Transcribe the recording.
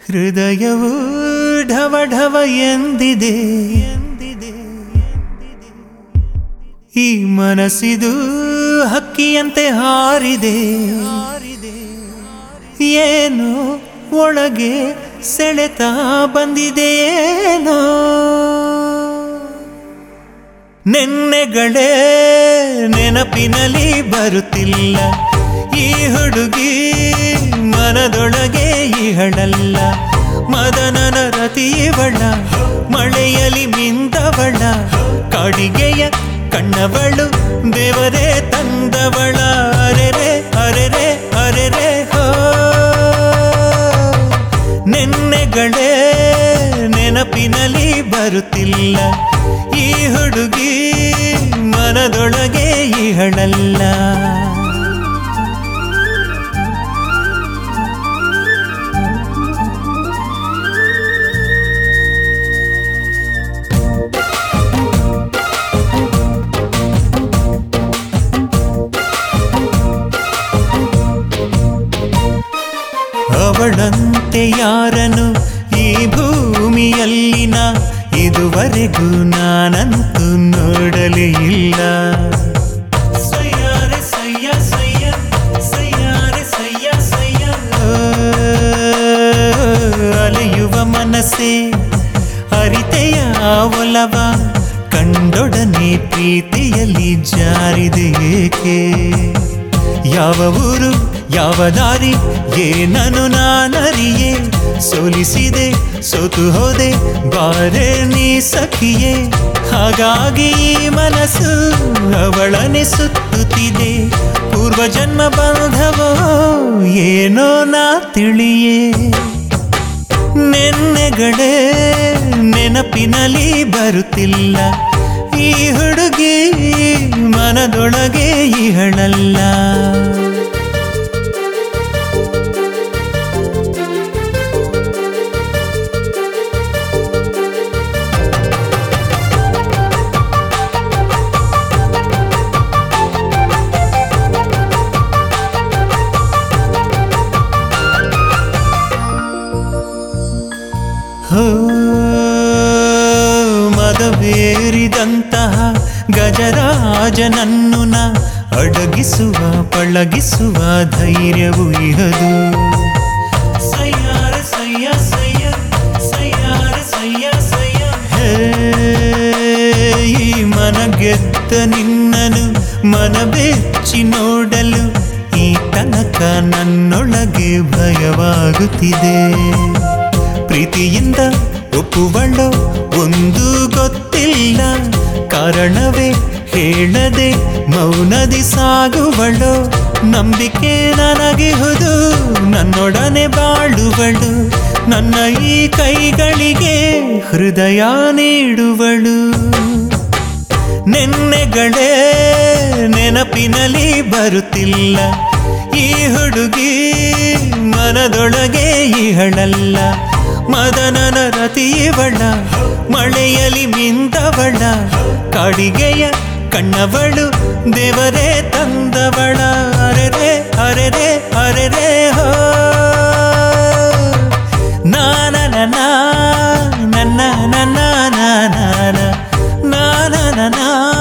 ಹೃದಯವು ಢವ ಢವ ಎಂದಿದೆ ಎಂದಿದೆ ಈ ಮನಸ್ಸಿದು ಹಕ್ಕಿಯಂತೆ ಹಾರಿದೆ ಹಾರಿದೆ ಏನು ಒಳಗೆ ಸೆಳೆತ ಬಂದಿದೆಯೇನೋ ನೆನ್ನೆಗಳೇ ನೆನಪಿನಲ್ಲಿ ಬರುತ್ತಿಲ್ಲ ಈ ಹುಡುಗಿ ಮನದೊಳಗೆ ಇಹಳಲ್ಲ ಮದನನ ರತಿಯವಳ ಮಳೆಯಲಿ ಮಿಂದವಳ ಕಾಡಿಗೆಯ ಕಣ್ಣವಳು ದೇವರೇ ತಂದವಳ ಅರೆರೆ ಅರೆರೆ ಅರೆರೆ ಹೋ ನೆನ್ನೆಗಳೇ ನೆನಪಿನಲ್ಲಿ ಬರುತ್ತಿಲ್ಲ ಈ ಹುಡುಗಿ ಮನದೊಳಗೆ ಇಹಳಲ್ಲ ಅವಳಂತೆ ಯಾರನು ಈ ಭೂಮಿಯಲ್ಲಿನ ಇದುವರೆಗೂ ನಾನಂತೂ ನೋಡಲೇ ಇಲ್ಲ ಸಯ್ಯಾರೆ ಸಯ್ಯ ಸಯ್ಯ ಸಯ್ಯಾರೆ ಸಯ್ಯ ಸಯ್ಯ ಅಲೆಯುವ ಮನಸ್ಸೇ ಅರಿತೆಯ ಒಲವ ಕಂಡೊಡನೆ ಪ್ರೀತಿಯಲ್ಲಿ ಜಾರಿದೆ ಏಕೆ ಯಾವ ಊರು ಯಾವ ದಾರಿ ಏನನು ನಾನರಿಯೇ ಸೋಲಿಸಿದೆ ಸೋತು ಹೋದೆ ಬಾರೆ ನೀ ಸಖಿಯೇ ಹಾಗಾಗಿ ಈ ಮನಸ್ಸು ಅವಳನೆ ಸುತ್ತುತ್ತಿದೆ ಪೂರ್ವ ಜನ್ಮ ಬಾಂಧವೋ ಏನೋ ನಾ ತಿಳಿಯೇ ನೆನ್ನೆಗಳೇ ನೆನಪಿನಲ್ಲಿ ಬರುತ್ತಿಲ್ಲ ಈ ಹುಡುಗಿ ಮನದೊಳಗೆ ಇಹಳಲ್ಲ ಹೋ ಮದವೇರಿದಂತಹ ಗಜರಾಜನನ್ನು ನ ಅಡಗಿಸುವ ಪಳಗಿಸುವ ಧೈರ್ಯವು ಇಹದು ಸಯ್ಯಾರ ಸಯ್ಯ ಸಯ್ಯ ಸಯ್ಯಾರ ಸಯ್ಯ ಸಯ್ಯ ಹೇ ಈ ಮನಗೆದ್ದ ನಿನ್ನನು ಮನಬೆಚ್ಚಿ ನೋಡಲು ಈ ತನಕ ನನ್ನೊಳಗೆ ಭಯವಾಗುತ್ತಿದೆ ಪ್ರೀತಿಯಿಂದ ಒಪ್ಪುವಳೋ ಒಂದು ಗೊತ್ತಿಲ್ಲ ಕಾರಣವೇ ಹೇಳದೆ ಮೌನದಿ ಸಾಗುವಳು ನಂಬಿಕೆ ನನಗಿಹುದು ನನ್ನೊಡನೆ ಬಾಳುವಳು ನನ್ನ ಈ ಕೈಗಳಿಗೆ ಹೃದಯ ನೀಡುವಳು ನೆನ್ನೆಗಳೇ ನೆನಪಿನಲ್ಲಿ ಬರುತ್ತಿಲ್ಲ ಈ ಹುಡುಗಿ ಮನದೊಳಗೆ ಇಹಳಲ್ಲ ಮದನನ ರತಿಯವಳ ಮಳೆಯಲಿ ಮಿಂದವಳ ಕಾಡಿಗೆಯ ಕಣ್ಣವಳು ದೇವರೇ ತಂದವಳ ಅರೆರೆ ಅರೆರೆ ಅರೆರೆ ಹೋ ನಾನನ ನನ್ನ ನನ್ನ ನಾನ ನಾನ